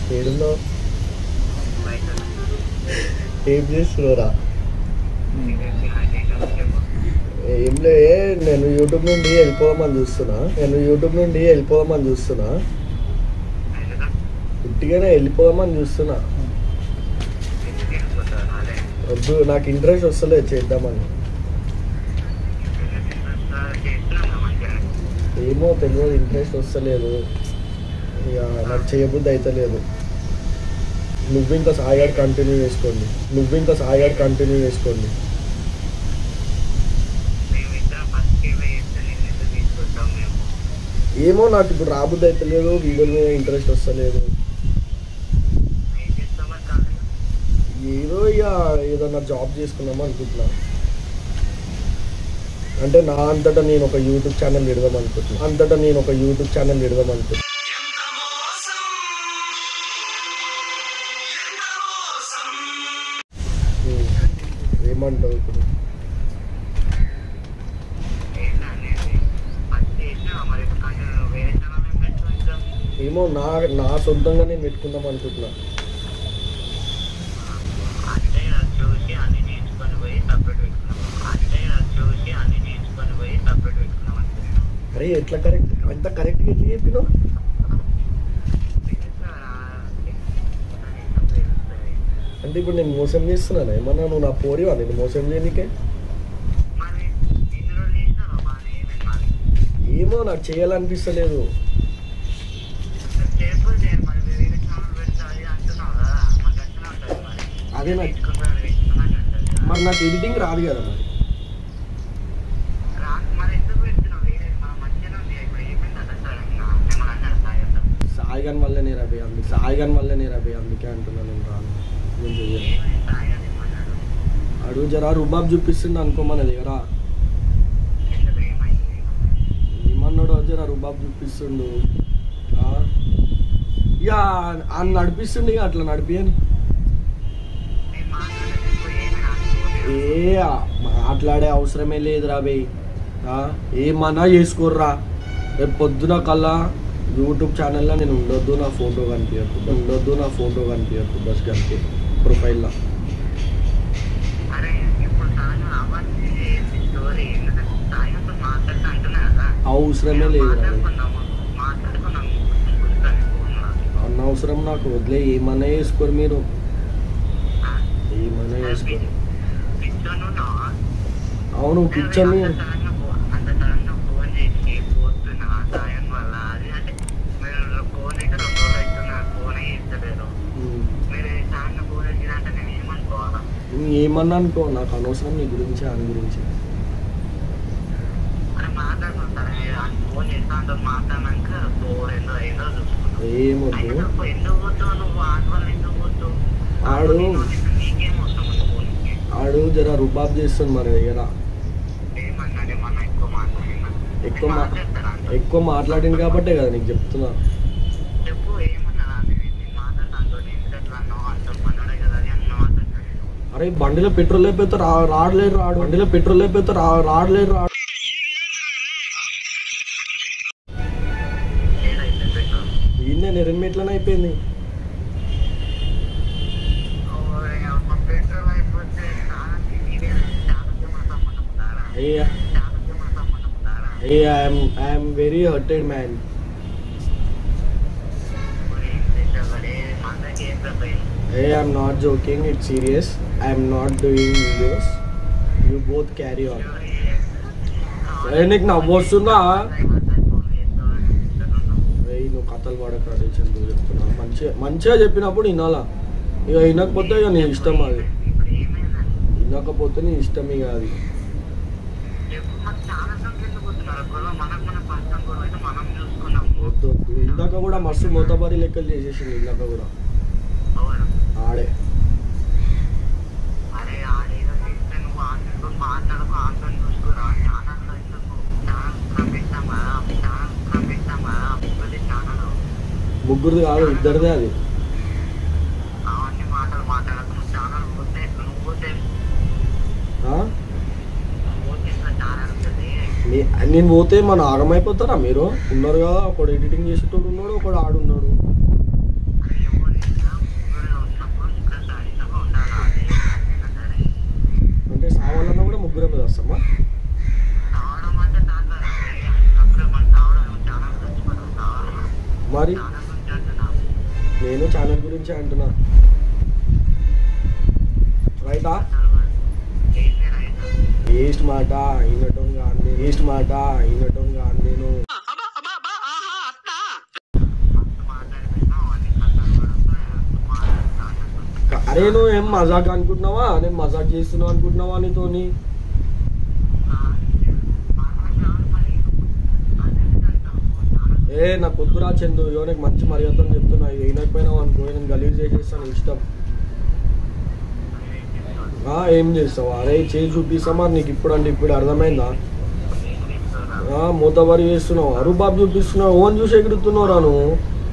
ఏడుందో ఏం చేస్తున్నారా ఏం లే నేను యూట్యూబ్ నుండి వెళ్ళిపోదామని చూస్తున్నా నేను యూట్యూబ్ నుండి వెళ్ళిపోదామని చూస్తున్నా ఉట్టిగానే వెళ్ళిపోదామని చూస్తున్నా వద్దు నాకు ఇంట్రెస్ట్ వస్తలేదు చేద్దామని ఏమో తెలియదు ఇంట్రెస్ట్ వస్తలేదు ఇక నాకు చేయబుద్ధి అయితే నువ్వు ఇంకా సాయిగాడు కంటిన్యూ చేసుకోండి నువ్వు ఇంకా సాయిగాడు కంటిన్యూ చేసుకోండి ఏమో నాకు ఇప్పుడు రాబుద్ది అయితే లేదు వీడియోల మీద ఇంట్రెస్ట్ వస్తలేదు ఏదో ఇక ఏదన్నా జాబ్ చేసుకుందాం అనుకుంటున్నా అంటే నా అంతటా నేను ఒక యూట్యూబ్ ఛానల్ పెడదాం అనుకుంటున్నా అంతటా నేను ఒక యూట్యూబ్ ఛానల్ పెడదాం అనుకుంటున్నా ఉమ్. ఏమంటావు ఇప్పుడు ఏమో నా నా సొంతంగా నేను పెట్టుకుందాం అనుకుంటున్నా అరే ఎట్లా కరెక్ట్ అంత కరెక్ట్గా ఎట్లా చెప్పినావు అంటే ఇప్పుడు నేను మోసం చేస్తున్నాను ఏమన్నా నువ్వు నా పోరివా నేను మోసం చేయనికే ఏమో నాకు చేయాలనిపిస్తలేదు అదే నాకు మరి నాకు ఎడిటింగ్ రాదు కదా మరి సాయిగాన్ వల్లనే రబి అందుకే సాయిగాన్ వల్లనే రబి అందుకే అంటున్నాను నేను రాను నేను చెయ్యను అడుగు జరా రుబాబ్ చూపిస్తుండు అనుకో మన దగ్గర ఏమన్నాడు జరా రుబాబ్ చూపిస్తుండు ఆ? ఇక ఆయన నడిపిస్తుండు ఇక అట్లా నడిపియని ఏ మాట్లాడే అవసరమే లేదురా బే ఏమన్నా చేసుకోర్రా రేపు పొద్దున కల్లా యూట్యూబ్ ఛానల్లో నేను ఉండొద్దు నా ఫోటో కనిపించద్దు ఉండొద్దు నా ఫోటో కనిపించద్దు బస్ కనిపి ప్రొఫైల్లో అవసరమే లేదురా బే. అనవసరం నాకు వదిలే ఏమన్నా చేసుకోరు మీరు ఏమన్నా చేసుకోరు అవును పిచ్చని ఏమన్నా అనుకో నాకు అనవసరం నీ గురించి ఆయన గురించి ఏమొద్దు ఆడు ఆడు జర రుబాబ్ చేస్తుంది మన దగ్గర ఎక్కువ మా ఎక్కువ మాట్లాడింది కాబట్టే కదా నీకు చెప్తున్నా అరే బండిలో పెట్రోల్ లేకపోతే రా రాడలేరు రాడు బండిలో పెట్రోల్ లేకపోతే రా రాడలేరు రాడు ఈయన నెరమేట్లనే అయిపోయింది అయ్యా అయ్యా I'm I'm very hurted man Hey, I'm not joking. It's serious. I'm not doing videos. You both carry on. Hey, నీకు నవ్వు వస్తుందా ఏయ్, నువ్వు కథలు పడక చందు చెప్తున్నా మంచిగా మంచిగా చెప్పినప్పుడు వినాలా ఇక వినకపోతే ఇక నీ ఇష్టం అది వినకపోతే నీ ఇష్టం ఇక అది వద్దు వద్దు ఇందాక కూడా మస్తు మూతబారి లెక్కలు చేసేసింది ఇందాక కూడా ఆడే ముగ్గురిది కాదు ఇద్దరిదే అది ఆ? నీ- నేను పోతే మన ఆగమైపోతారా మీరు ఉన్నారు కదా ఒకడు ఎడిటింగ్ చేసేటోడు ఉన్నాడు ఒకడు ఆడున్నాడు గురించి అంటున్నా రైటా వేస్ట్ మాట వినటం కాదు వేస్ట్ మాట వినటం కాదు నేను అరే నువ్వు ఏం మజాక్ అనుకుంటున్నావా నేను మజాక్ చేస్తున్నావు అనుకుంటున్నావా నీతోని ఏ నా పొద్దురా చందు యోనికి మంచి మర్యాదలు చెప్తున్నా ఇది అయినకపోయినావు అనుకో నేను గలీజ్ చేసేస్తాను ఇష్టం ఆ, ఏం చేస్తావు అరే చేసి చూపిస్తామా నీకు ఇప్పుడు అంటే ఇప్పుడు అర్థమైందా ఆ, మూతబరి చేస్తున్నావు అరుబాబు చూపిస్తున్నావు ఓన్ చూసి ఎగురుతున్నావురా నువ్వు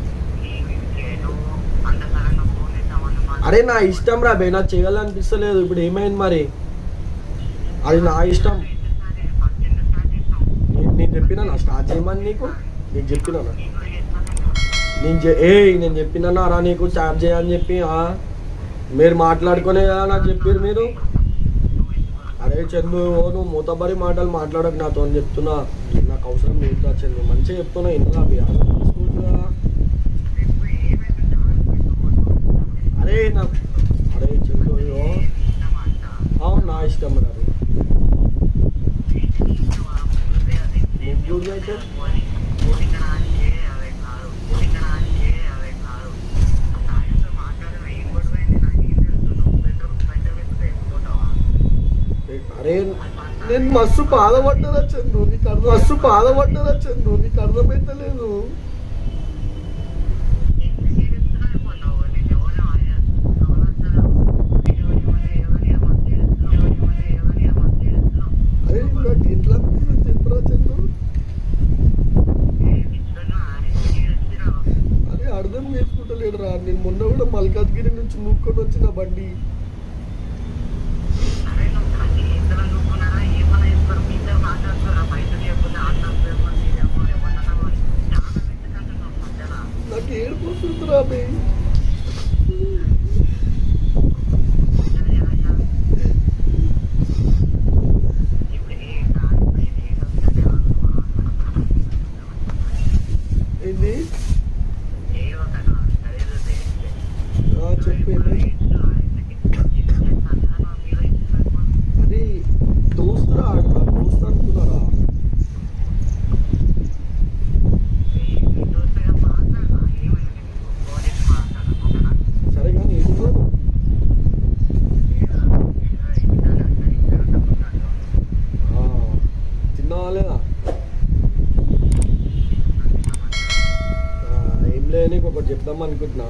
అరే నా ఇష్టం రా బే నాకు చేయాలనిపిస్తలేదు ఇప్పుడు ఏమైంది మరి అది నా ఇష్టం నే- నేను చెప్పినా నా స్టార్ట్ చేయమని నీకు నీకు చెప్పినా నేను చె- ఏ నేను చెప్పినా రా నీకు స్టార్ట్ చేయని చెప్పి ఆ? మీరు మాట్లాడుకునే కదా నాకు చెప్పారు మీరు అరే చందు ఓ నువ్వు మూతబరి మాటలు మాట్లాడకు నాతో అని చెప్తున్నా నాకు అవసరం లేదు చందు మంచిగా చెప్తున్నా ఇందులో అవి అర్థం చేసుకోవచ్చు కదా అరే నా అరే చందు అయ్యో. అవును నా ఇష్టం మరి అది ముగ్గురు అయితే అరే నేను మస్తు బాధపడ్డదా చందు నీకు అర్థం మస్తు బాధపడ్డదా చందు నీకు అర్థమైతలేదు అరే నాకు ఎట్లా అనిపిస్తుంది చెప్పురా చందు అరే అర్థం చేసుకుంటలేడు రా నేను మొన్న కూడా మల్కాజ్గిరి నుంచి నూక్కొని వచ్చిన బండి నాకు ఏడుపు వస్తుంది రా బే ఏంది ఆ, చెప్పు ఏంది? అరే దోస్తురా ఆడరా దోస్తు అనుకున్నారా సరే కానీ ఎందుకు ఆ, తిన్నావా లేదా ఆ, ఏం లేదు నీకు ఒకటి చెప్దాం అనుకుంటున్నా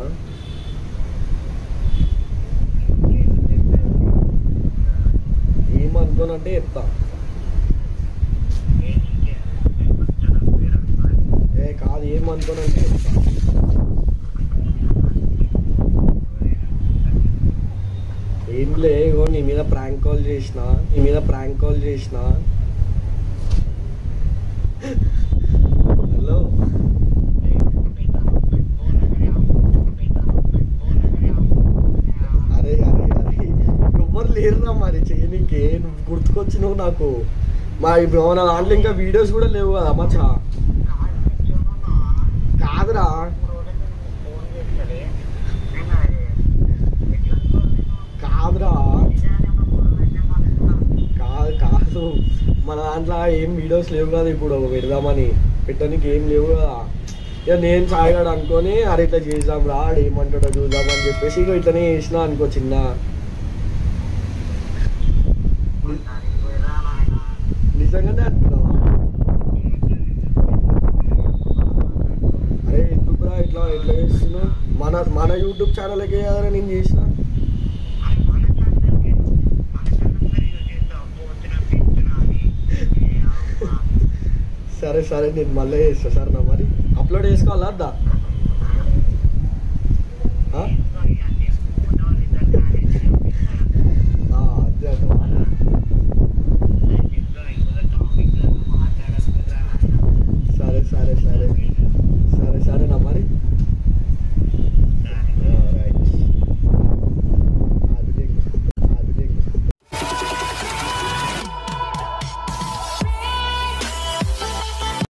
ఏమనుకోనంటే చెప్తా ఏ కాదు ఏమనుకోనంటే చెప్తా ఏం లే ఇగో నీ మీద ప్రాంక్ కాల్ చేసిన నీ మీద ప్రాంక్ కాల్ చేసిన హలో అరే అరే అరే ఎవ్వరు లేరురా మరి చేయనీకే నువ్వు గుర్తుకొచ్చినావు నాకు మా ఇప్పుడు మన దాంట్లో ఇంకా వీడియోస్ కూడా లేవు కదా మచ్చా కాదురా కాదురా కాదు కాదు మన దాంట్లో ఏం వీడియోస్ లేవు కదా ఇప్పుడు పెడదామని పెట్టడానికి ఏం లేవు కదా ఇక నేను సాయిగాడు అనుకొని అరే ఇట్లా చేద్దాం రా ఆడు ఏమంటాడో చూద్దామని చెప్పేసి ఇక ఇట్లనే చేసిన అనుకో చిన్న నిజంగానే అనుకున్నావా అరే ఎందుకురా ఇట్లా ఎట్లా చేస్తున్నావు మన మన యూట్యూబ్ ఛానల్కే కదరా నేను చేసిన సరే సరే నేను మళ్ళీ చేస్తా సరేనా మరి అప్లోడ్ చేసుకోవాలా వద్దా ఆ?